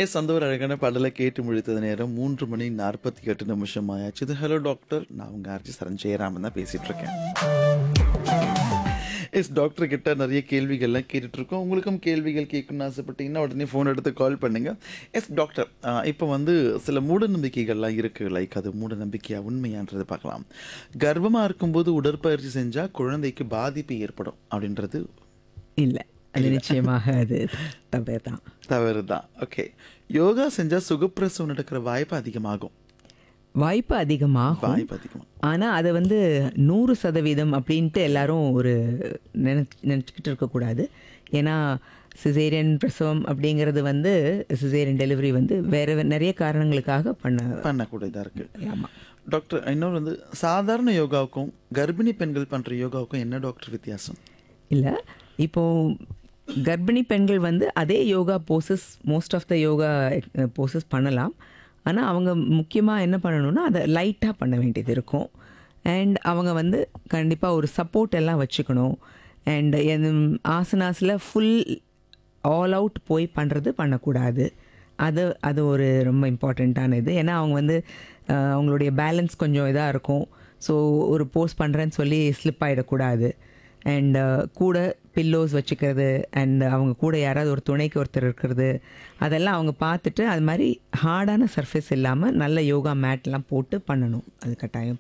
S அந்த ஒரு அழகான பாடலை கேட்டு முடித்தது நேரம் மூன்று மணி நாற்பத்தி எட்டு நிமிஷம் ஆயாச்சு இது ஹலோ டாக்டர் நான் உங்க ஆர்ஜி சரண் ஜெயராமன் தான் பேசிட்டு இருக்கேன் எஸ் டாக்டர் கிட்ட நிறைய கேள்விகள்லாம் கேட்டுட்டு இருக்கோம் உங்களுக்கும் கேள்விகள் கேட்கணும்னு ஆசைப்பட்டீங்கன்னா உடனே ஃபோன் எடுத்து கால் பண்ணுங்க எஸ் டாக்டர் இப்போ வந்து சில மூட நம்பிக்கைகள்லாம் இருக்கு லைக் அது மூட நம்பிக்கையா உண்மையான்றது பார்க்கலாம் கர்ப்பமாக இருக்கும்போது உடற்பயிற்சி செஞ்சால் குழந்தைக்கு பாதிப்பு ஏற்படும் அப்படின்றது இல்லை அது நிச்சயமாக அது தவறு தான் தவறு தான் ஓகே யோகா செஞ்சால் சுகப்பிரசவம் நடக்கிற வாய்ப்பு அதிகமாகும் வாய்ப்பு அதிகமாகும் வாய்ப்பு அதிகமாகும் ஆனால் அதை வந்து நூறு சதவீதம் அப்படின்ட்டு எல்லாரும் ஒரு நினச்சி நினச்சிக்கிட்டு இருக்கக்கூடாது ஏன்னா சிசேரியன் பிரசவம் அப்படிங்கிறது வந்து சிசேரியன் டெலிவரி வந்து வேறு நிறைய காரணங்களுக்காக பண்ண பண்ணக்கூடியதாக இருக்கு ஆமாம் டாக்டர் இன்னொரு வந்து சாதாரண யோகாவுக்கும் கர்ப்பிணி பெண்கள் பண்ணுற யோகாவுக்கும் என்ன டாக்டர் வித்தியாசம் இல்லை இப்போ கர்ப்பிணி பெண்கள் வந்து அதே yoga poses most of the yoga poses பண்ணலாம் ஆனால் அவங்க முக்கியமாக என்ன பண்ணணும்னா அதை லைட்டாக பண்ண வேண்டியது இருக்கும் அண்ட் அவங்க வந்து கண்டிப்பாக ஒரு சப்போர்ட் எல்லாம் வச்சுக்கணும் அண்ட் ஆசனாஸில் ஃபுல் ஆல் அவுட் போய் பண்ணுறது பண்ணக்கூடாது அது அது ஒரு ரொம்ப இம்பார்ட்டண்ட்டான இது ஏன்னா அவங்க வந்து அஹ், அவங்களுடைய பேலன்ஸ் கொஞ்சம் இதாக இருக்கும் ஸோ ஒரு போஸ்ட் பண்ணுறேன்னு சொல்லி ஸ்லிப் ஆகிடக்கூடாது அண்ட் கூட பில்லோஸ் வச்சுக்கிறது அண்ட் அவங்க கூட யாராவது ஒரு துணைக்கு ஒருத்தர் இருக்கிறது அதெல்லாம் அவங்க பார்த்துட்டு அது மாதிரி ஹார்டான சர்ஃபேஸ் இல்லாமல் நல்ல யோகா மேட்லாம் போட்டு பண்ணணும் அது கட்டாயம்